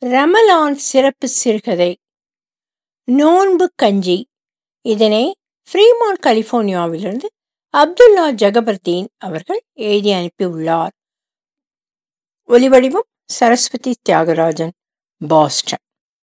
ரமலான் சிறப்பு சிறுகதை நோன்பு கஞ்சி இதனை ஃப்ரீமான் கலிஃபோர்னியாவிலிருந்து அப்துல்லா ஜகபர்தீன் அவர்கள் எழுதி அனுப்பியுள்ளார் ஒலிவடிவம் சரஸ்வதி தியாகராஜன் பாஸ்டன்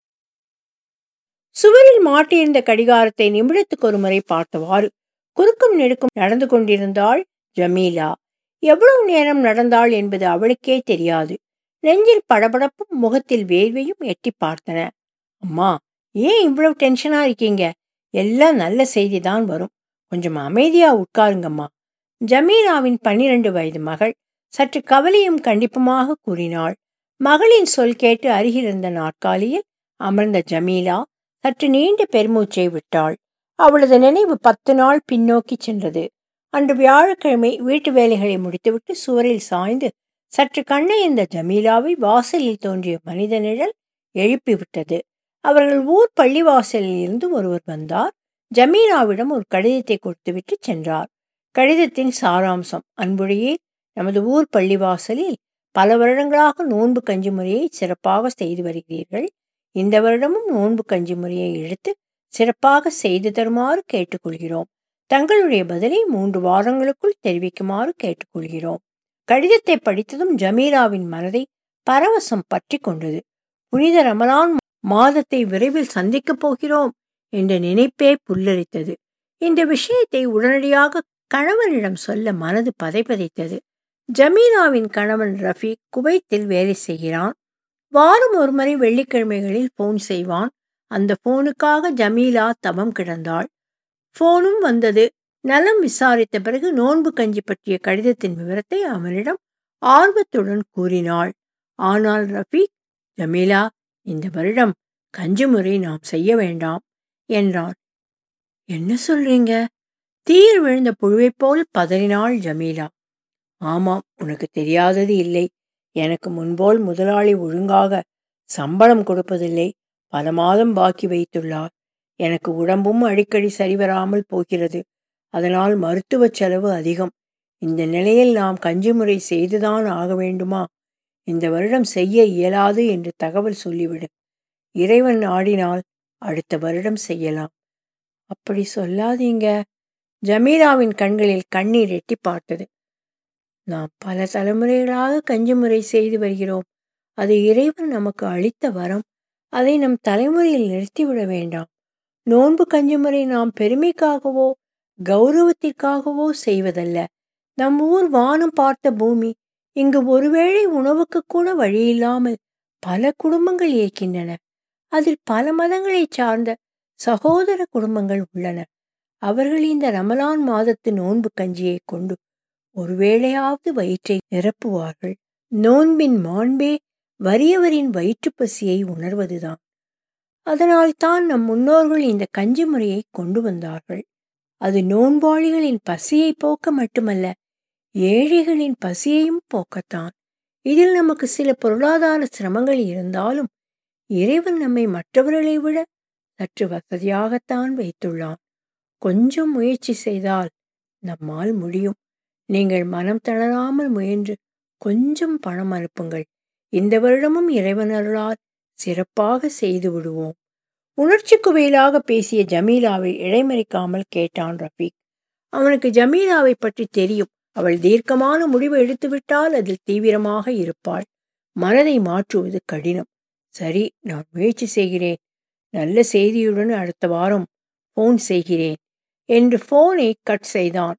சுவரில் மாட்டியிருந்த கடிகாரத்தை நிமிடத்துக்கு ஒரு முறை பார்த்தவாறு குறுக்கும் நெடுக்கும் நடந்து கொண்டிருந்தாள் ஜமீலா எவ்வளவு நேரம் நடந்தாள் என்பது அவளுக்கே தெரியாது நெஞ்சில் படபடப்பும் முகத்தில் வேர்வையும் எட்டி பார்த்தன அம்மா ஏன் இவ்வளவு டென்ஷனா இருக்கீங்க எல்லாம் நல்ல செய்தி தான் வரும் கொஞ்சம் அமைதியா உட்காருங்கம்மா ஜமீலாவின் பன்னிரண்டு வயது மகள் சற்று கவலையும் கண்டிப்புமாக கூறினாள் மகளின் சொல் கேட்டு அருகிலிருந்த நாற்காலியில் அமர்ந்த ஜமீலா சற்று நீண்ட பெருமூச்சை விட்டாள் அவளது நினைவு பத்து நாள் பின்னோக்கி சென்றது அன்று வியாழக்கிழமை வீட்டு வேலைகளை முடித்துவிட்டு சுவரில் சாய்ந்து சற்று கண்ணையந்த ஜமீலாவை வாசலில் தோன்றிய மனித நிழல் எழுப்பிவிட்டது அவர்கள் ஊர் பள்ளிவாசலில் இருந்து ஒருவர் வந்தார் ஜமீலாவிடம் ஒரு கடிதத்தை கொடுத்துவிட்டு சென்றார் கடிதத்தின் சாராம்சம் அன்புடையே நமது ஊர் பள்ளிவாசலில் பல வருடங்களாக நோன்பு கஞ்சி முறையை சிறப்பாக செய்து வருகிறீர்கள் இந்த வருடமும் நோன்பு கஞ்சி முறையை எடுத்து சிறப்பாக செய்து தருமாறு கேட்டுக்கொள்கிறோம் தங்களுடைய பதிலை மூன்று வாரங்களுக்குள் தெரிவிக்குமாறு கேட்டுக்கொள்கிறோம் கடிதத்தை படித்ததும் ஜமீலாவின் மனதை பரவசம் பற்றி கொண்டது புனித ரமலான் மாதத்தை விரைவில் சந்திக்கப் போகிறோம் என்ற நினைப்பே புல்லரித்தது இந்த விஷயத்தை உடனடியாக கணவனிடம் சொல்ல மனது பதைப்பதைத்தது ஜமீலாவின் கணவன் ரஃபீக் குவைத்தில் வேலை செய்கிறான் வாரம் ஒருமுறை வெள்ளிக்கிழமைகளில் போன் செய்வான் அந்த போனுக்காக ஜமீலா தவம் கிடந்தாள் போனும் வந்தது நலம் விசாரித்த பிறகு நோன்பு கஞ்சி பற்றிய கடிதத்தின் விவரத்தை அவனிடம் ஆர்வத்துடன் கூறினாள் ஆனால் ரஃபீக் ஜமீலா இந்த வருடம் கஞ்சி முறை நாம் செய்ய வேண்டாம் என்றான் என்ன சொல்றீங்க தீர் விழுந்த புழுவைப் போல் பதறினாள் ஜமீலா ஆமாம் உனக்கு தெரியாதது இல்லை எனக்கு முன்போல் முதலாளி ஒழுங்காக சம்பளம் கொடுப்பதில்லை பல மாதம் பாக்கி வைத்துள்ளார் எனக்கு உடம்பும் அடிக்கடி சரிவராமல் போகிறது அதனால் மருத்துவ செலவு அதிகம் இந்த நிலையில் நாம் கஞ்சி முறை செய்துதான் ஆக வேண்டுமா இந்த வருடம் செய்ய இயலாது என்று தகவல் சொல்லிவிடு இறைவன் ஆடினால் அடுத்த வருடம் செய்யலாம் அப்படி சொல்லாதீங்க ஜமீலாவின் கண்களில் கண்ணீர் எட்டி பார்த்தது நாம் பல தலைமுறைகளாக கஞ்சி முறை செய்து வருகிறோம் அது இறைவன் நமக்கு அளித்த வரம் அதை நம் தலைமுறையில் நிறுத்திவிட வேண்டாம் நோன்பு கஞ்சி முறை நாம் பெருமைக்காகவோ கௌரவத்திற்காகவோ செய்வதல்ல நம் ஊர் வானம் பார்த்த பூமி இங்கு ஒருவேளை உணவுக்கு கூட வழியில்லாமல் பல குடும்பங்கள் இருக்கின்றன அதில் பல மதங்களைச் சார்ந்த சகோதர குடும்பங்கள் உள்ளன அவர்கள் இந்த ரமலான் மாதத்து நோன்பு கஞ்சியை கொண்டு ஒருவேளையாவது வயிற்றை நிரப்புவார்கள் நோன்பின் மாண்பே வறியவரின் வயிற்றுப் பசியை உணர்வதுதான் அதனால் தான் நம் முன்னோர்கள் இந்த கஞ்சி முறையை கொண்டு வந்தார்கள் அது நோன்பாளிகளின் பசியை போக்க மட்டுமல்ல ஏழைகளின் பசியையும் போக்கத்தான் இதில் நமக்கு சில பொருளாதார சிரமங்கள் இருந்தாலும் இறைவன் நம்மை மற்றவர்களை விட சற்று வசதியாகத்தான் வைத்துள்ளான் கொஞ்சம் முயற்சி செய்தால் நம்மால் முடியும் நீங்கள் மனம் தளராமல் முயன்று கொஞ்சம் பணம் அனுப்புங்கள் இந்த வருடமும் இறைவன் அருளால் சிறப்பாக செய்து விடுவோம் உணர்ச்சி குவையிலாக பேசிய ஜமீலாவை இடைமறிக்காமல் கேட்டான் ரஃபீக் அவனுக்கு ஜமீலாவை பற்றி தெரியும் அவள் தீர்க்கமான முடிவு எடுத்துவிட்டால் அதில் தீவிரமாக இருப்பாள் மனதை மாற்றுவது கடினம் சரி நான் முயற்சி செய்கிறேன் நல்ல செய்தியுடன் அடுத்த வாரம் ஃபோன் செய்கிறேன் என்று ஃபோனை கட் செய்தான்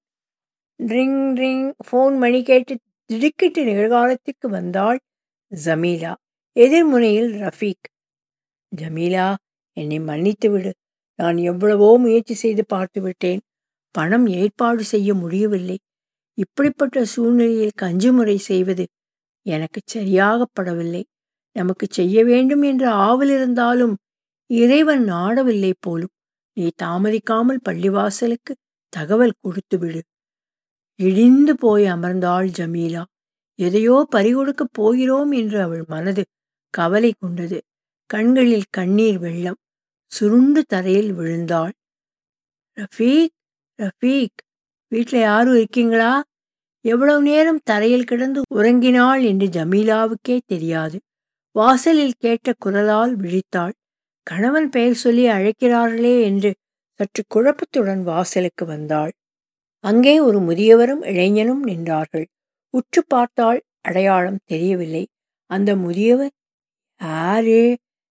ரிங் ரிங் ஃபோன் மணி கேட்டு திடுக்கிட்டு நிகழ்காலத்திற்கு வந்தாள் ஜமீலா எதிர்முனையில் ரஃபீக் ஜமீலா என்னை மன்னித்து விடு நான் எவ்வளவோ முயற்சி செய்து பார்த்து விட்டேன் பணம் ஏற்பாடு செய்ய முடியவில்லை இப்படிப்பட்ட சூழ்நிலையில் கஞ்சி முறை செய்வது எனக்கு சரியாகப்படவில்லை நமக்கு செய்ய வேண்டும் என்ற ஆவல் இருந்தாலும் இறைவன் நாடவில்லை போலும் நீ தாமதிக்காமல் பள்ளிவாசலுக்கு தகவல் கொடுத்து விடு இடிந்து போய் அமர்ந்தாள் ஜமீலா எதையோ பறிகொடுக்கப் போகிறோம் என்று அவள் மனது கவலை கொண்டது கண்களில் கண்ணீர் வெள்ளம் சுருண்டு தரையில் விழுந்தாள் ரஃபீக் ரஃபீக் வீட்டில் யாரும் இருக்கீங்களா எவ்வளவு நேரம் தரையில் கிடந்து உறங்கினாள் என்று ஜமீலாவுக்கே தெரியாது வாசலில் கேட்ட குரலால் விழித்தாள் கணவன் பெயர் சொல்லி அழைக்கிறார்களே என்று சற்று குழப்பத்துடன் வாசலுக்கு வந்தாள் அங்கே ஒரு முதியவரும் இளைஞனும் நின்றார்கள் உற்று பார்த்தால் அடையாளம் தெரியவில்லை அந்த முதியவர் யாரு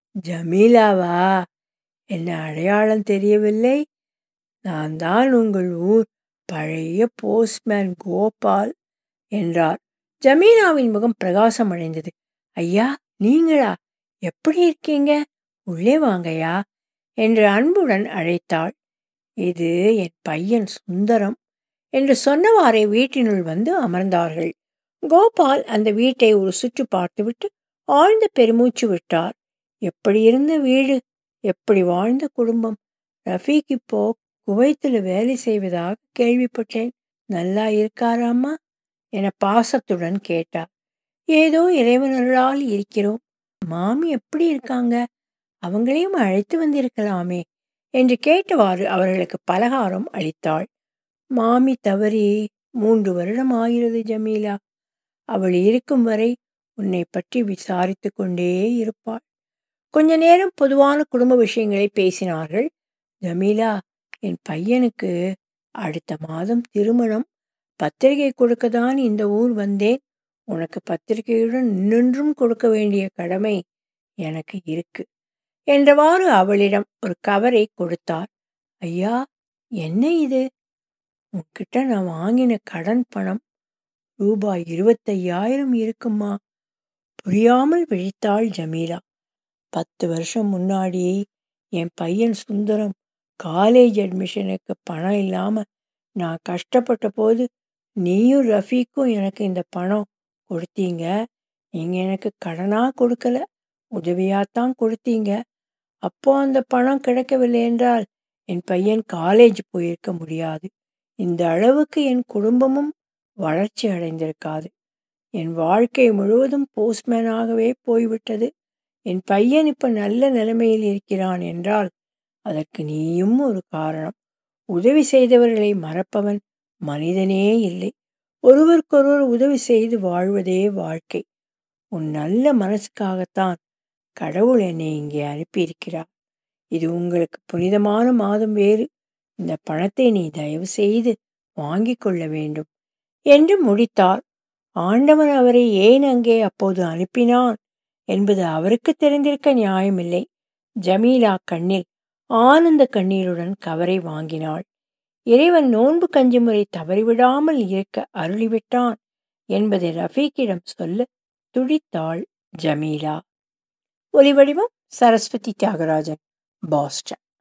ஜமீலாவா என்ன அடையாளம் தெரியவில்லை நான் தான் உங்கள் ஊர் பழைய போஸ்ட்மேன் கோபால் என்றார் ஜமீலாவின் முகம் பிரகாசம் அடைந்தது ஐயா நீங்களா எப்படி இருக்கீங்க உள்ளே வாங்கய்யா என்று அன்புடன் அழைத்தாள் இது என் பையன் சுந்தரம் என்று சொன்னவாறே வீட்டினுள் வந்து அமர்ந்தார்கள் கோபால் அந்த வீட்டை ஒரு சுற்று பார்த்துவிட்டு ஆழ்ந்த பெருமூச்சு விட்டார் எப்படி இருந்த வீடு எப்படி வாழ்ந்த குடும்பம் ரஃபீக் இப்போ குவைத்தில் வேலை செய்வதாக கேள்விப்பட்டேன் நல்லா இருக்காராமா என பாசத்துடன் கேட்டார் ஏதோ இறைவனர்களால் இருக்கிறோம் மாமி எப்படி இருக்காங்க அவங்களையும் அழைத்து வந்திருக்கலாமே என்று கேட்டவாறு அவர்களுக்கு பலகாரம் அளித்தாள் மாமி தவறி மூன்று வருடம் ஆகிறது ஜமீலா அவள் இருக்கும் வரை உன்னை பற்றி விசாரித்து கொண்டே இருப்பாள் கொஞ்ச நேரம் பொதுவான குடும்ப விஷயங்களை பேசினார்கள் ஜமீலா என் பையனுக்கு அடுத்த மாதம் திருமணம் பத்திரிகை கொடுக்க தான் இந்த ஊர் வந்தேன் உனக்கு பத்திரிகையுடன் இன்னொன்றும் கொடுக்க வேண்டிய கடமை எனக்கு இருக்கு என்றவாறு அவளிடம் ஒரு கவரை கொடுத்தார் ஐயா என்ன இது உன்கிட்ட நான் வாங்கின கடன் பணம் ரூபாய் இருபத்தையாயிரம் இருக்குமா புரியாமல் விழித்தாள் ஜமீலா பத்து வருஷம் முன்னாடி என் பையன் சுந்தரம் காலேஜ் அட்மிஷனுக்கு பணம் இல்லாம நான் கஷ்டப்பட்ட போது நீயும் ரஃபீக்கும் எனக்கு இந்த பணம் கொடுத்தீங்க நீங்க எனக்கு கடனா கொடுக்கல உதவியாத்தான் கொடுத்தீங்க அப்போ அந்த பணம் கிடைக்கவில்லை என்றால் என் பையன் காலேஜ் போயிருக்க முடியாது இந்த அளவுக்கு என் குடும்பமும் வளர்ச்சி அடைந்திருக்காது என் வாழ்க்கை முழுவதும் போஸ்ட்மேனாகவே போய்விட்டது என் பையன் இப்ப நல்ல நிலைமையில் இருக்கிறான் என்றால் அதற்கு நீயும் ஒரு காரணம் உதவி செய்தவர்களை மறப்பவன் மனிதனே இல்லை ஒருவருக்கொருவர் உதவி செய்து வாழ்வதே வாழ்க்கை உன் நல்ல மனசுக்காகத்தான் கடவுள் என்னை இங்கே அனுப்பியிருக்கிறார் இது உங்களுக்கு புனிதமான மாதம் வேறு இந்த பணத்தை நீ தயவு செய்து வாங்கிக் கொள்ள வேண்டும் என்று முடித்தார் ஆண்டவன் அவரை ஏன் அங்கே அப்போது அனுப்பினான் என்பது அவருக்கு தெரிந்திருக்க நியாயமில்லை ஜமீலா கண்ணில் ஆனந்த கண்ணீருடன் கவரை வாங்கினாள் இறைவன் நோன்பு கஞ்சி முறை தவறிவிடாமல் இருக்க அருளிவிட்டான் என்பதை ரஃபீக்கிடம் சொல்ல துடித்தாள் ஜமீலா ஒலிவடிவம் சரஸ்வதி தியாகராஜன் பாஸ்டன்